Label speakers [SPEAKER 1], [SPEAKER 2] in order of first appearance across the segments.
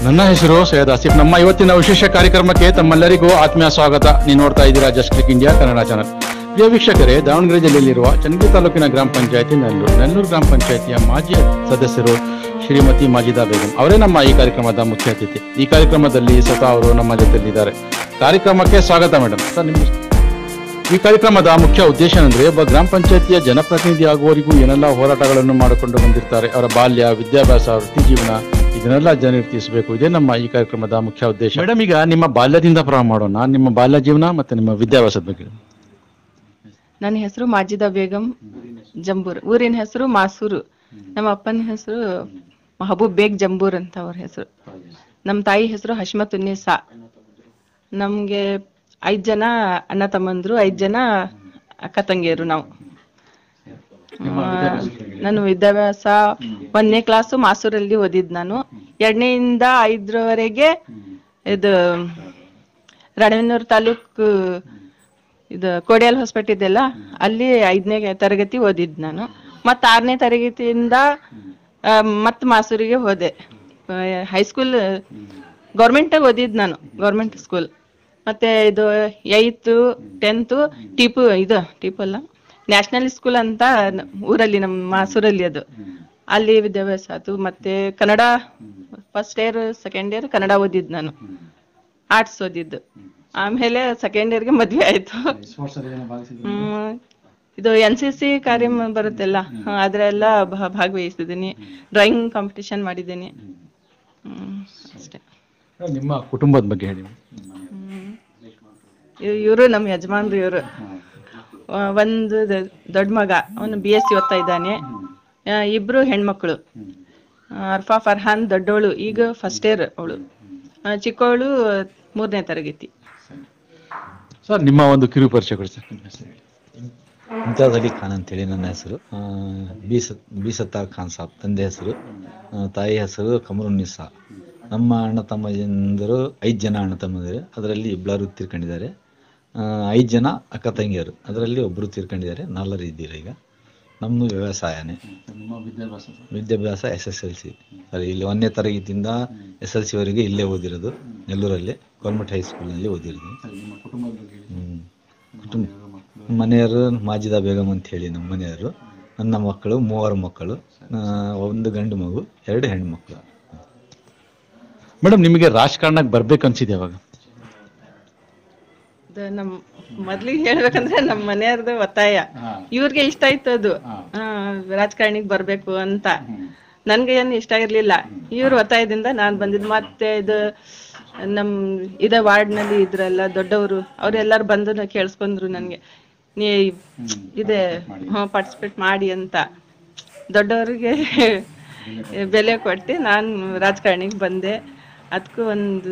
[SPEAKER 1] ನನ್ನ ಹೆಸರು ಸೈಯದ್ ಆಸಿಫ್ ನಮ್ಮ ಇವತ್ತಿನ ವಿಶೇಷ ಕಾರ್ಯಕ್ರಮಕ್ಕೆ ತಮ್ಮೆಲ್ಲರಿಗೂ ಆತ್ಮೀಯ ಸ್ವಾಗತ ನೀವು ನೋಡ್ತಾ ಇದ್ದೀರಾ just click India Kannada channel ಪ್ರಿಯ ವೀಕ್ಷಕರೇ ದಾವಣಗೆರೆ ಜಿಲ್ಲೆಯಲ್ಲಿರುವ ಚನ್ನಗಿರಿ ತಾಲೂಕಿನ ಗ್ರಾಮ ಪಂಚಾಯತಿ ನೆಲ್ಲೂರು ನೆಲ್ಲೂರು ಗ್ರಾಮ ಪಂಚಾಯತಿಯ ಮಾಜಿ ಸದಸ್ಯರು ಶ್ರೀಮತಿ ಮಾಜಿದಾ ಬೇಗಂ ಅವರೇ ನಮ್ಮ ಈ ಕಾರ್ಯಕ್ರಮದ ಮುಖ್ಯ ಅತಿಥಿ ಈ ಕಾರ್ಯಕ್ರಮದಲ್ಲಿ ಸ್ವತಃ ಅವರು ನಮ್ಮ ಜೊತೆಯಲ್ಲಿದ್ದಾರೆ ಕಾರ್ಯಕ್ರಮಕ್ಕೆ ಸ್ವಾಗತ ಮೇಡಮ್ ಸರ್ ನಿಮ್ಮ ಈ ಕಾರ್ಯಕ್ರಮದ ಮುಖ್ಯ ಉದ್ದೇಶ ಅಂದ್ರೆ ಒಬ್ಬ ಗ್ರಾಮ ಪಂಚಾಯತಿಯ ಜನಪ್ರತಿನಿಧಿ ಆಗುವವರೆಗೂ ಏನೆಲ್ಲ ಹೋರಾಟಗಳನ್ನು ಮಾಡಿಕೊಂಡು ಬಂದಿರ್ತಾರೆ ಅವರ ಬಾಲ್ಯ ವಿದ್ಯಾಭ್ಯಾಸ ವೃತ್ತಿ ಜೀವನ ಇದನ್ನೆಲ್ಲ ಜನರ್ತಿಸಬೇಕು ಇದೇ ನಮ್ಮ ಈ ಕಾರ್ಯಕ್ರಮದ ಮುಖ್ಯ ಉದ್ದೇಶ ಮೇಡಮ್ ಈಗ ನಿಮ್ಮ ಬಾಲ್ಯದಿಂದ ಪ್ರಾರಂಭ ಮಾಡೋಣ ನಿಮ್ಮ ಬಾಲ್ಯ ಜೀವನ ಮತ್ತೆ ನಿಮ್ಮ ವಿದ್ಯಾಭ್ಯಾಸದ ಬಗ್ಗೆ
[SPEAKER 2] ನನ್ನ ಹೆಸರು ಮಾಜಿದಾ ಬೇಗಂ ಜಂಬೂರ್ ಊರಿನ ಹೆಸರು ಮಾಸೂರು ನಮ್ಮ ಅಪ್ಪನ ಹೆಸರು ಮಹಬೂಬ್ ಬೇಗ್ ಜಂಬೂರ್ ಅಂತ ಅವ್ರ ಹೆಸರು ನಮ್ಮ ತಾಯಿ ಹೆಸರು ಹಶ್ಮತ್ ಉನ್ನಿಸಾ ನಮ್ಗೆ ಐದ್ ಜನ ಅಣ್ಣ ತಮ್ಮಂದ್ರು ಐದ್ ಜನ ಅಕ್ಕ ತಂಗಿಯರು ನಾವು ಆ, ನನ್ನ ವಿದ್ಯಾಭ್ಯಾಸ ಒಂದನೇ ಕ್ಲಾಸು ಮಾಸೂರಲ್ಲಿ ಓದಿದ್ ನಾನು ಎರಡನೆಯಿಂದ ಐದರವರೆಗೆ ಇದು ರಾಣೆಬೆನ್ನೂರು ತಾಲೂಕು ಇದು ಕೋಡಿಯಾಲ್ ಹಾಸ್ಪಿಟಲ್ ಇದೆಯಲ್ಲ ಅಲ್ಲಿ ಐದನೇ ತರಗತಿ ಓದಿದ್ ನಾನು ಮತ್ತೆ ಆರನೇ ತರಗತಿಯಿಂದ ಮತ್ತೆ ಮಾಸೂರಿಗೆ ಹೋದೆ ಹೈಸ್ಕೂಲ್ ಗೌರ್ಮೆಂಟ್ ಓದಿದ್ ನಾನು ಗೌರ್ಮೆಂಟ್ ಸ್ಕೂಲ್ ಮತ್ತೆ ಇದು ಏಯ್ತು ಟೆಂತು ಟಿಪು ಇದು ಟಿಪು ಅಲ್ಲ ನ್ಯಾಷನಲ್ ಸ್ಕೂಲ್ ಅಂತ ನ- ಊರಲ್ಲಿ ನಮ್ಮ ಮಾಸೂರಲ್ಲಿ ಅದು ಅಲ್ಲಿ ವಿದ್ಯಾಭ್ಯಾಸ ಆಯ್ತು ಮತ್ತೆ Kannada first year second year Kannada ಓದಿದ್ ನಾನು ಆರ್ಟ್ಸ್ ಓದಿದ್ದು ಆಮೇಲೆ ಸೆಕೆಂಡ್ ಇಯರ್ಗೆ ಮದ್ವೆ ಆಯ್ತು ಹ್ಮ್. ಇದು ಎನ್ ಸಿ ಸಿ ಕಾರ್ಯ ಬರುತ್ತಲ್ಲ ಹ, ಅದ್ರೆಲ್ಲ ಭಾ- ಭಾಗವಹಿಸಿದ್ದೀನಿ ಡ್ರಾಯಿಂಗ್ ಕಾಂಪಿಟಿಷನ್ ಮಾಡಿದ್ದೀನಿ ಹ್ಮ್, ಅಷ್ಟೇ
[SPEAKER 1] ನಿಮ್ಮ ಕುಟುಂಬದ ಬಗ್ಗೆ ಹೇಳಿ
[SPEAKER 2] ಇವರು ನಮ್ಮ ಯಜಮಾನ್ರು ಇವರು ಒಂದು ದ- ದೊಡ್ಡ ಮಗ ಅವನು ಬಿ ಎಸ್ ಸಿ ಓದ್ತಾ ಇದ್ದಾನೆ ಆ, ಇಬ್ರು ಹೆಣ್ಮಕ್ಳು ಆ, ಅರ್ಫಾ ಫರ್ಹಾನ್ ದೊಡ್ಡವಳು ಈಗ ಫಸ್ಟ್ ಇಯರ್ ಅವಳು ಚಿಕ್ಕವಳು ಮೂರನೇ ತರಗತಿ
[SPEAKER 1] ಸರ್ ನಿಮ್ಮ ಒಂದು ಕಿರು ಪರಿಚಯ ಕೊಡಿ ಸರ್ ನಿಮ್ಮ ಹೆಸರು ಹೇಳಿ.
[SPEAKER 3] ಇಮ್ತಿಯಾಜ್ ಅಲಿ ಖಾನ್ ಅಂತೇಳಿ ನನ್ನ ಹೆಸರು ಆ, ಬಿ ಸತ್ ಬಿ ಸತ್ತಾರ್ ಖಾನ್ ಸಾಬ್ ತಂದೆ ಹೆಸರು ಆ, ತಾಯಿ ಹೆಸರು ಕಮರುನ್ನಿಸಾ ನಮ್ಮ ಅಣ್ಣ ತಮ್ಮಂದಿರು ಐದು ಜನ ಅಣ್ಣ ತಮ್ಮಂದಿರು ಅದರಲ್ಲಿ ಇಬ್ಬರು ತೀರ್ಕೊಂಡಿದ್ದಾರೆ ಆ, ಐದು ಜನ ಅಕ್ಕ ತಂಗಿಯರು ಅದರಲ್ಲಿ ಒಬ್ಬರು ತೀರ್ಕೊಂಡಿದ್ದಾರೆ ನಾಲ್ವರು ಇದ್ದೀರಿ ಈಗ ನಮ್ಮದು ವ್ಯವಸಾಯನೇ ವಿದ್ಯಾಭ್ಯಾಸ ಎಸ್ ಎಸ್ ಎಲ್ ಸಿ ಸರಿ ಇಲ್ಲಿ ಒಂದನೇ ತರಗತಿಯಿಂದ ಎಸ್ ಎಲ್ ಸಿವರೆಗೆ ಇಲ್ಲೇ ಓದಿರೋದು ನೆಲ್ಲೂರಲ್ಲಿ ಗೌರ್ಮೆಂಟ್ ಹೈಸ್ಕೂಲ್ನಲ್ಲಿ ಓದಿರೋದು ಹ್ಮ್. ಕುಟುಂಬ ಮನೆಯವರು ಮಾಜಿದಾ ಬೇಗಂ ಅಂತ ಹೇಳಿ ನಮ್ಮ ಮನೆಯವರು ನನ್ನ ಮಕ್ಕಳು ಮೂವರು ಮಕ್ಕಳು ಆ, ಒಂದು ಗಂಡು ಮಗು ಎರಡು ಹೆಣ್ಣು ಮಕ್ಕಳು
[SPEAKER 1] ಮೇಡಮ್ ನಿಮಗೆ ರಾಜಕಾರಣಕ್ಕೆ ಬರ್ಬೇಕು ಅನ್ಸಿದೆ ಅವಾಗ
[SPEAKER 2] ಇದು ನಮ್ ಮೊದ್ಲಿಗೆ ಹೇಳ್ಬೇಕಂದ್ರೆ ನಮ್ಮ ಮನೆಯವ್ರದ್ದು ಒತ್ತಾಯ ಇವ್ರಿಗೆ ಇಷ್ಟ ಆಯ್ತು ಅದು ಆ, ರಾಜಕಾರಣಿಗೆ ಬರ್ಬೇಕು ಅಂತ ನನ್ಗೆ ಏನು ಇಷ್ಟ ಇರ್ಲಿಲ್ಲ ಇವ್ರ ಒತ್ತಾಯದಿಂದ ನಾನ್ ಬಂದಿದ್ ಮತ್ತೆ ಇದು ನಮ್ ಇದೇ ವಾರ್ಡ್ ನಲ್ಲಿ ಇದ್ರಲ್ಲ ದೊಡ್ಡವರು ಅವ್ರೆಲ್ಲಾರು ಬಂದು ನ- ಕೇಳಿಸ್ಕೊಂಡ್ರು ನನ್ಗೆ ನೀ ಇದೆ ಪಾರ್ಟಿಸಿಪೇಟ್ ಮಾಡಿ ಅಂತ ದೊಡ್ಡವರಿಗೆ ಬೆಲೆ ಕೊಟ್ಟು ನಾನು ರಾಜಕಾರಣಿಗೆ ಬಂದೆ ಅದಕ್ಕೂ ಒಂದು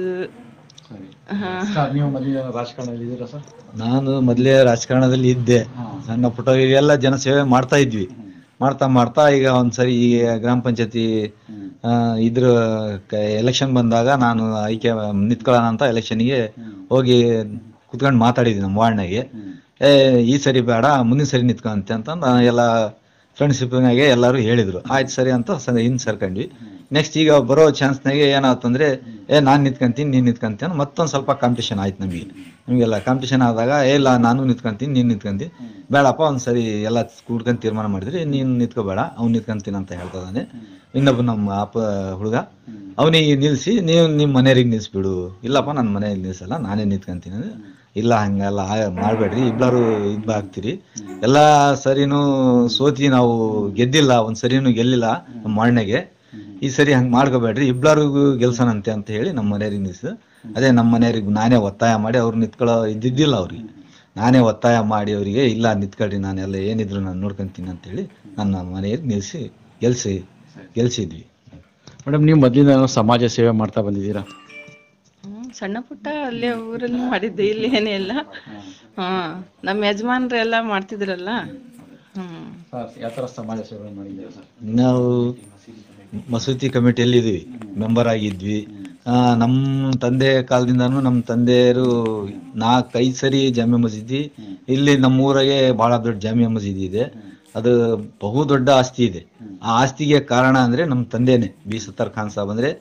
[SPEAKER 2] ಹಾ
[SPEAKER 1] ನೀವು ಮೊದಲಿಗೆ ರಾಜಕಾರಣದಲ್ಲಿ ಇದ್ದೀರಾ ಸರ್
[SPEAKER 3] ನಾನು ಮೊದಲೇ ರಾಜಕಾರಣದಲ್ಲಿ ಇದ್ದೆ ಸಣ್ಣ ಪುಟ್ಟ ಎಲ್ಲ ಜನಸೇವೆ ಮಾಡ್ತಾ ಇದ್ವಿ ಮಾಡ್ತಾ ಮಾಡ್ತಾ ಈಗ ಒಂದ್ಸರಿ ಈ ಗ್ರಾಮ ಪಂಚಾಯತಿ ಇದ್ರ ಎಲೆಕ್ಷನ್ ಬಂದಾಗ ನಾನು ಆಯ್ಕೆ ನಿಂತ್ಕೊಳ್ಳೋಣ ಅಂತ ಎಲೆಕ್ಷನ್ಗೆ ಹೋಗಿ ಕುತ್ಕೊಂಡು ಮಾತಾಡಿದ್ವಿ ನಮ್ಮ ವಾರ್ಡ್ನಾಗೆ ಏ ಈ ಸರಿ ಬೇಡ ಮುಂದಿನ ಸರಿ ನಿಂತ್ಕೊಂತೆ ಅಂತ ನಾನು ಎಲ್ಲ ಫ್ರೆಂಡ್ಶಿಪ್ನಾಗೆ ಎಲ್ಲರೂ ಹೇಳಿದ್ರು ಆಯ್ತು ಸರಿ ಅಂತ ಸ- ಹಿಂದ್ ಸರ್ಕೊಂಡ್ವಿ ನೆಕ್ಸ್ಟ್ ಈಗ ಬರೋ ಚಾನ್ಸ್ನಾಗೆ ಏನಾಯ್ತಂದ್ರೆ ಏ ನಾನು ನಿಂತ್ಕೊಂತೀನಿ ನೀನು ನಿಂತ್ಕೊಂತೀನಿ ಅಂತ ಮತ್ತೊಂದು ಸ್ವಲ್ಪ ಕಾಂಪಿಟೇಷನ್ ಆಯ್ತು ನಮಗೆ ನಮಗೆಲ್ಲ ಕಾಂಪಿಟೇಷನ್ ಆದಾಗ ಏ ಇಲ್ಲ ನಾನು ನಿಂತ್ಕೊಂತೀನಿ ನೀನು ನಿಂತ್ಕೊಂತೀನಿ ಬೇಡಪ್ಪ ಒಂದು ಸರಿ ಎಲ್ಲ ಕೂಡ್ಕೊಂಡು ತೀರ್ಮಾನ ಮಾಡಿದ್ರಿ ನೀನು ನಿಂತ್ಕೋಬೇಡ ಅವ್ನು ನಿಂತ್ಕೊಂತೀನಿ ಅಂತ ಹೇಳ್ತಾ ಇದ್ದಾನೆ ಇನ್ನೊಬ್ಬ ನಮ್ಮ ಅಪ್ಪ ಹುಡುಗ ಅವನಿಗೆ ನಿಲ್ಲಿಸಿ ನೀವು ನಿಮ್ಮ ಮನೆಯವ್ರಿಗೆ ನಿಲ್ಲಿಸ್ಬಿಡು ಇಲ್ಲಪ್ಪ ನನ್ನ ಮನೆಯಲ್ಲಿ ನಿಲ್ಸಲ್ಲ ನಾನೇ ನಿಂತ್ಕೊಂತೀನಿ ಅಂದ್ರೆ ಇಲ್ಲ ಹಂಗೆಲ್ಲ ಆ- ಮಾಡ್ಬೇಡ್ರಿ ಇಬ್ಬರು ಇಬ್ಬ ಆಗ್ತೀರಿ ಎಲ್ಲ ಸರಿನೂ ಸೋತಿ ನಾವು ಗೆದ್ದಿಲ್ಲ ಒಂದ್ ಸರಿನೂ ಗೆಲ್ಲಿಲ್ಲ ನಮ್ಮ ಮಣ್ಣೆಗೆ ಈ ಸರಿ ಹಂಗ್ ಮಾಡ್ಕೋಬೇಡ್ರಿ ಇಬ್ಬರಿಗೂ ಗೆಲ್ಸನಂತೆ ಅಂತ ಹೇಳಿ ನಮ್ಮ ಮನೆಯವ್ರಿಗೆ ನಿಲ್ಸಿದ ಅದೇ ನಮ್ಮ ಮನೆಯವ್ರಿಗೆ ನಾನೇ ಒತ್ತಾಯ ಮಾಡಿ ಅವ್ರು ನಿಂತ್ಕೊಳ್ಳೋ ಇದ್ದಿದ್ದಿಲ್ಲ ಅವ್ರಿಗೆ ನಾನೇ ಒತ್ತಾಯ ಮಾಡಿ ಅವರಿಗೆ ಇಲ್ಲ ನಿಂತ್ಕೊಳ್ರಿ ನಾನೆಲ್ಲ ಏನಿದ್ರು ನಾನು ನೋಡ್ಕೊಂತೀನಿ ಅಂತ ಹೇಳಿ ನನ್ನ ಮನೆಯವ್ರಿಗೆ ನಿಲ್ಸಿ ಗೆಲ್ಸಿ ಗೆಲ್ಸಿದ್ವಿ
[SPEAKER 1] ಮೇಡಮ್ ನೀವು ಮೊದಲಿಂದ ಸಮಾಜ ಸೇವೆ ಮಾಡ್ತಾ ಬಂದಿದ್ದೀರಾ
[SPEAKER 2] ಹ್ಮ್, ಸಣ್ಣ ಪುಟ್ಟ ಅಲ್ಲೇ ಊರಲ್ಲಿ ಮಾಡಿದ್ದೆ ಇಲ್ಲಿ ಏನೇ ಇಲ್ಲ ಹಾ ನಮ್ಮ ಯಜಮಾನ್ರು ಎಲ್ಲ ಮಾಡ್ತಿದ್ರಲ್ಲ ಹ್ಮ್
[SPEAKER 1] ಯಾವ ಥರ ಸಮಾಜ ಸೇವೆ ಮಾಡಿದ್ದೀರಾ ಸರ್
[SPEAKER 3] ನಾವು ಮಸೂತಿ ಕಮಿಟಿಯಲ್ಲಿ ಇದೀವಿ ಮೆಂಬರ್ ಆಗಿದ್ವಿ ಆ, ನಮ್ಮ ತಂದೆ ಕಾಲದಿಂದನೂ ನಮ್ಮ ತಂದೆಯರು ನಾಲ್ಕು ಐದು ಸರಿ ಜಾಮಿಯಾ ಮಸೀದಿ ಇಲ್ಲಿ ನಮ್ಮೂರಾಗೆ ಬಹಳ ದೊಡ್ಡ ಜಾಮಿಯಾ ಮಸೀದಿ ಇದೆ ಅದು ಬಹು ದೊಡ್ಡ ಆಸ್ತಿ ಇದೆ ಆ ಆಸ್ತಿಗೆ ಕಾರಣ ಅಂದ್ರೆ ನಮ್ಮ ತಂದೆನೆ ಬಿ ಸತ್ತಾರ್ ಖಾನ್ ಸಾಬ್ ಅಂದ್ರೆ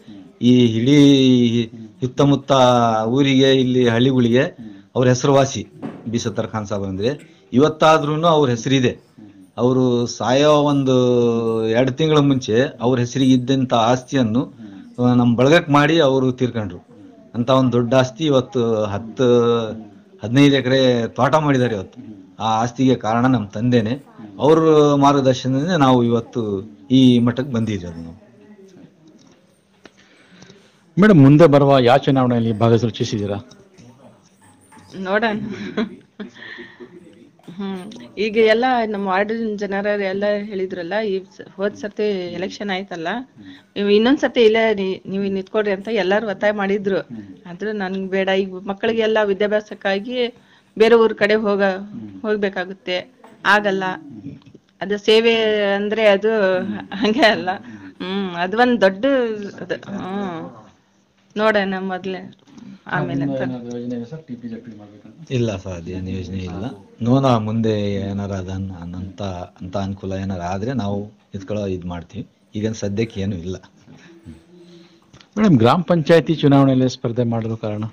[SPEAKER 3] ಈ ಇಡೀ ಸುತ್ತಮುತ್ತ ಊರಿಗೆ ಇಲ್ಲಿ ಹಳ್ಳಿಗಳಿಗೆ ಅವ್ರ ಹೆಸರುವಾಸಿ ಬೀಸತ್ತರ್ ಖಾನ್ ಸಾಬ್ ಅಂದ್ರೆ ಇವತ್ತಾದ್ರೂ ಅವ್ರ ಹೆಸರಿದೆ ಅವರು ಸಾಯೋ ಒಂದು ಎರಡು ತಿಂಗಳ ಮುಂಚೆ ಅವ್ರ ಹೆಸರಿಗೆ ಇದ್ದಂತ ಆಸ್ತಿಯನ್ನು ಆ, ನಮ್ಮ ಬಳಗಕ್ಕೆ ಮಾಡಿ ಅವರು ತೀರ್ಕೊಂಡ್ರು ಅಂತ ಒಂದು ದೊಡ್ಡ ಆಸ್ತಿ ಇವತ್ತು ಹತ್ತು ಹದಿನೈದು ಎಕರೆ ತೋಟ ಮಾಡಿದ್ದಾರೆ ಇವತ್ತು ಆ ಆಸ್ತಿಗೆ ಕಾರಣ ನಮ್ಮ ತಂದೆನೆ ಅವ್ರ ಮಾರ್ಗದರ್ಶನದಿಂದ ನಾವು ಇವತ್ತು ಈ ಮಟ್ಟಕ್ಕೆ ಬಂದಿರೋದು ನಾವು
[SPEAKER 1] ಮೇಡಮ್ ಮುಂದೆ ಬರುವ ಯಾವ ಚುನಾವಣೆಯಲ್ಲಿ ಭಾಗವಹಿಸಲು ಇಚ್ಛಿಸಿದ್ದೀರಾ
[SPEAKER 2] ನೋಡೋಣ ಹ್ಮ್ ಈಗ ಎಲ್ಲ ನಮ್ಮ ವಾರ್ಡ್ ಜನರ ಎಲ್ಲ ಹೇಳಿದ್ರಲ್ಲ ಈ ಸ- ಹೋದ್ ಸರ್ತಿ ಎಲೆಕ್ಷನ್ ಆಯ್ತಲ್ಲ ನೀವು ಇನ್ನೊಂದ್ ಸರ್ತಿ ಇಲ್ಲ ನೀ- ನೀವು ನಿಂತ್ಕೊಡ್ರಿ ಅಂತ ಎಲ್ಲಾರು ಒತ್ತಾಯ ಮಾಡಿದ್ರು ಆದ್ರೆ ನನ್ಗೆ ಬೇಡ ಈಗ ಮಕ್ಕಳಿಗೆಲ್ಲ ವಿದ್ಯಾಭ್ಯಾಸಕ್ಕಾಗಿ ಬೇರೆ ಊರ್ ಕಡೆ ಹೋಗ ಹೋಗ್ಬೇಕಾಗುತ್ತೆ ಆಗಲ್ಲ ಅದು ಸೇವೆ ಅಂದ್ರೆ ಅದು ಹಂಗೆ ಅಲ್ಲ ಹ್ಮ್ ಅದು ಒಂದ್ ದೊಡ್ಡ ಅದು ಹ್ಮ್ ನೋಡೋಣ ಮೊದ್ಲೇ ಆಮೇಲೆ ಅಂತ
[SPEAKER 3] ಇಲ್ಲ ಸರ್ ಅದೇನು ಯೋಜನೆ ಇಲ್ಲ ನೋನ ಮುಂದೆ ಏನಾರ ಅದನ್ನ ಅಂತ ಅಂತ ಅನುಕೂಲ ಏನಾರ ಆದ್ರೆ ನಾವು ಇದ್ಕೊಳ್ಳೋ ಇದು ಮಾಡ್ತೀವಿ ಈಗ ಸದ್ಯಕ್ಕೆ ಏನು ಇಲ್ಲ
[SPEAKER 1] ಮೇಡಮ್ ಗ್ರಾಮ ಪಂಚಾಯತಿ ಚುನಾವಣೆಯಲ್ಲಿ ಸ್ಪರ್ಧೆ ಮಾಡಲು ಕಾರಣ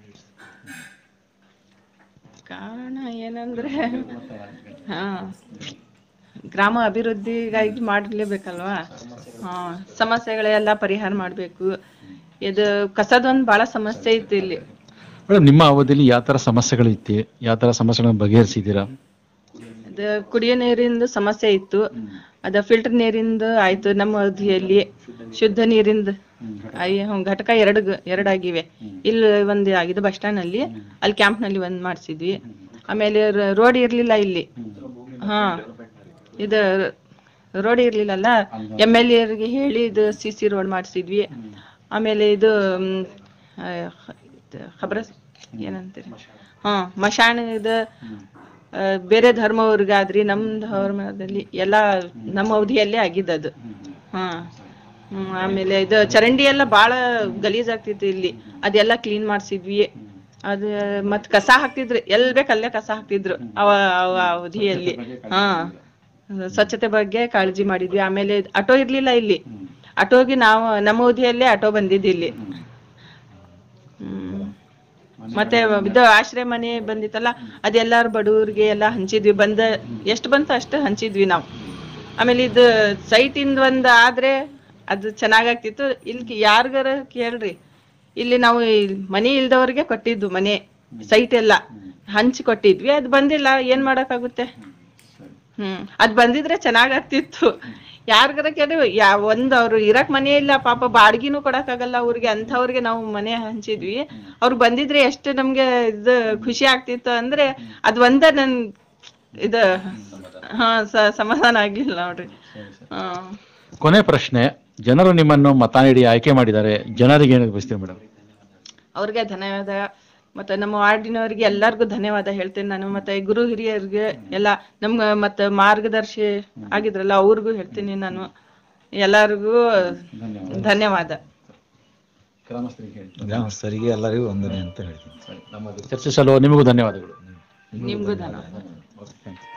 [SPEAKER 2] ಕಾರಣ ಏನಂದ್ರೆ ಹಾ ಗ್ರಾಮ ಅಭಿವೃದ್ಧಿಗಾಗಿ ಮಾಡಲೇಬೇಕಲ್ವಾ ಹಾ ಸಮಸ್ಯೆಗಳೆಲ್ಲ ಪರಿಹಾರ ಮಾಡ್ಬೇಕು ಇದು ಕಸದೊಂದು ಬಹಳ ಸಮಸ್ಯೆ ಇತ್ತು ಇಲ್ಲಿ
[SPEAKER 1] ಮೇಡಮ್ ನಿಮ್ಮ ಅವಧಿಯಲ್ಲಿ ಯಾವ ತರ ಸಮಸ್ಯೆಗಳು ಇತ್ತು ಯಾವ ತರ ಸಮಸ್ಯೆಗಳನ್ನು ಬಗೆಹರಿಸಿದ್ದೀರಾ
[SPEAKER 2] ಅದು ಕುಡಿಯೋ ನೀರಿಂದು ಸಮಸ್ಯೆ ಇತ್ತು ಅದ ಫಿಲ್ಟರ್ ನೀರಿಂದು ಆಯ್ತು ನಮ್ಮ ಅವಧಿಯಲ್ಲಿ ಶುದ್ಧ ನೀರಿಂದು ಅಯ್ಯ ಹ್ಮ್, ಘಟಕ ಎರಡು ಎರಡಾಗಿವೆ ಇಲ್ಲಿ ಒಂದು ಆಗಿದೆ ಬಸ್ ಸ್ಟ್ಯಾಂಡ್ ಅಲ್ಲಿ ಅಲ್ಲಿ ಕ್ಯಾಂಪ್ ನಲ್ಲಿ ಒಂದ್ ಮಾಡಿಸಿದ್ವಿ ಆಮೇಲೆ ರೋಡ್ ಇರ್ಲಿಲ್ಲ ಇಲ್ಲಿ ಹಾ ಇದು ರೋಡ್ ಇರ್ಲಿಲ್ಲಲ್ಲ ಎಮ್ ಎಲ್ ಎರ್ಗೆ ಹೇಳಿ ಇದು ಸಿ ಸಿ ರೋಡ್ ಮಾಡಿಸಿದ್ವಿ ಆಮೇಲೆ ಇದು ಮ್, ಆ, ಇದು ಖಬ್ರ ಏನಂತೀರಿ ಹಾ ಮಶಾಣ ಇದು ಆ, ಬೇರೆ ಧರ್ಮವ್ರಿಗಾದ್ರಿ ನಮ್ ಧರ್ಮದಲ್ಲಿ ಎಲ್ಲ ನಮ್ಮ ಅವಧಿಯಲ್ಲೇ ಆಗಿದ್ದದು ಹಾ ಹ್ಮ್, ಆಮೇಲೆ ಇದು ಚರಂಡಿ ಎಲ್ಲ ಬಾಳ ಗಲೀಜ್ ಆಗ್ತಿತ್ತು ಇಲ್ಲಿ ಅದೆಲ್ಲ ಕ್ಲೀನ್ ಮಾಡ್ಸಿದ್ವಿ ಅದ ಮತ್ ಕಸ ಹಾಕ್ತಿದ್ರು ಎಲ್ ಬೇಕ್ ಅಲ್ಲೇ ಕಸ ಹಾಕ್ತಿದ್ರು ಅವ ಅವ ಅವಧಿಯಲ್ಲಿ ಹಾ ಸ್ವಚ್ಛತೆ ಬಗ್ಗೆ ಕಾಳಜಿ ಮಾಡಿದ್ವಿ ಆಮೇಲೆ ಆಟೋ ಇರ್ಲಿಲ್ಲ ಇಲ್ಲಿ ಆಟೋಗೆ ನಾವು ನಮ್ಮ ಅವಧಿಯಲ್ಲೇ ಆಟೋ ಬಂದಿದ್ದು ಇಲ್ಲಿ ಹ್ಮ್ ಮತ್ತೆ ಇದು ಆಶ್ರಯ ಮನೆ ಬಂದಿತ್ತಲ್ಲ ಅದೆಲ್ಲಾರು ಬಡವ್ರಿಗೆ ಎಲ್ಲ ಹಂಚಿದ್ವಿ ಬಂದ ಎಷ್ಟು ಬಂತು ಅಷ್ಟು ಹಂಚಿದ್ವಿ ನಾವು ಆಮೇಲೆ ಇದು ಸೈಟ್ ಇಂದ ಒಂದ್ ಆದ್ರೆ ಅದು ಚೆನ್ನಾಗಾಗ್ತಿತ್ತು ಇಲ್ಲಿ ಯಾರಿಗಾರ ಕೇಳ್ರಿ ಇಲ್ಲಿ ನಾವು ಈ ಮನೆ ಇಲ್ದವ್ರಿಗೆ ಕೊಟ್ಟಿದ್ದು ಮನೆ ಸೈಟ್ ಎಲ್ಲ ಹಂಚಿ ಕೊಟ್ಟಿದ್ವಿ ಅದು ಬಂದಿಲ್ಲ ಏನ್ ಮಾಡಕ್ಕಾಗುತ್ತೆ ಹ್ಮ್ ಅದ್ ಬಂದಿದ್ರೆ ಚೆನ್ನಾಗಾಗ್ತಿತ್ತು ಯಾರಿಗಾರ ಕೇಳಿ ಯಾ ಒಂದ್ ಅವ್ರು ಇರಕ್ ಮನೆ ಇಲ್ಲ ಪಾಪ ಬಾಡ್ಗಿನೂ ಕೊಡಕ್ಕಾಗಲ್ಲ ಅವ್ರಿಗೆ ಅಂಥವ್ರಿಗೆ ನಾವು ಮನೆ ಹಂಚಿದ್ವಿ ಅವ್ರು ಬಂದಿದ್ರೆ ಎಷ್ಟು ನಮ್ಗೆ ಇದು ಖುಷಿ ಆಗ್ತಿತ್ತು ಅಂದ್ರೆ ಅದ್ ಒಂದ ನನ್ ಇದು ಹಾ ಸ- ಸಮಾಧಾನ ಆಗಿಲ್ಲ ನೋಡ್ರಿ ಹಾ
[SPEAKER 1] ಕೊನೆ ಪ್ರಶ್ನೆ ಜನರು ನಿಮ್ಮನ್ನು ಮತ ನೀಡಿ ಆಯ್ಕೆ ಮಾಡಿದ್ದಾರೆ ಜನರಿಗೆ ಏನು ಬಯಸ್ತೀವಿ ಮೇಡಮ್
[SPEAKER 2] ಅವ್ರಿಗೆ ಧನ್ಯವಾದ ಮತ್ತೆ ನಮ್ಮ ವಾರ್ಡಿನವರಿಗೆ ಎಲ್ಲರಿಗೂ ಧನ್ಯವಾದ ಹೇಳ್ತೇನೆ ನಾನು ಮತ್ತೆ ಗುರು ಹಿರಿಯರಿಗೆ ಎಲ್ಲ ನಮ್ಗ ಮತ್ತೆ ಮಾರ್ಗದರ್ಶಿ ಆಗಿದ್ರಲ್ಲ ಅವ್ರಿಗೂ ಹೇಳ್ತೀನಿ ನಾನು ಎಲ್ಲರಿಗೂ ಧನ್ಯವಾದ
[SPEAKER 3] ಗ್ರಾಮಸ್ಥರಿಗೆ ಎಲ್ಲರಿಗೂ ವಂದನೆ ಅಂತ ಹೇಳ್ತೀನಿ
[SPEAKER 1] ಚರ್ಚಿಸಲು ನಿಮಗೂ ಧನ್ಯವಾದಗಳು
[SPEAKER 2] ನಿಮ್ಗೂ ಧನ್ಯವಾದ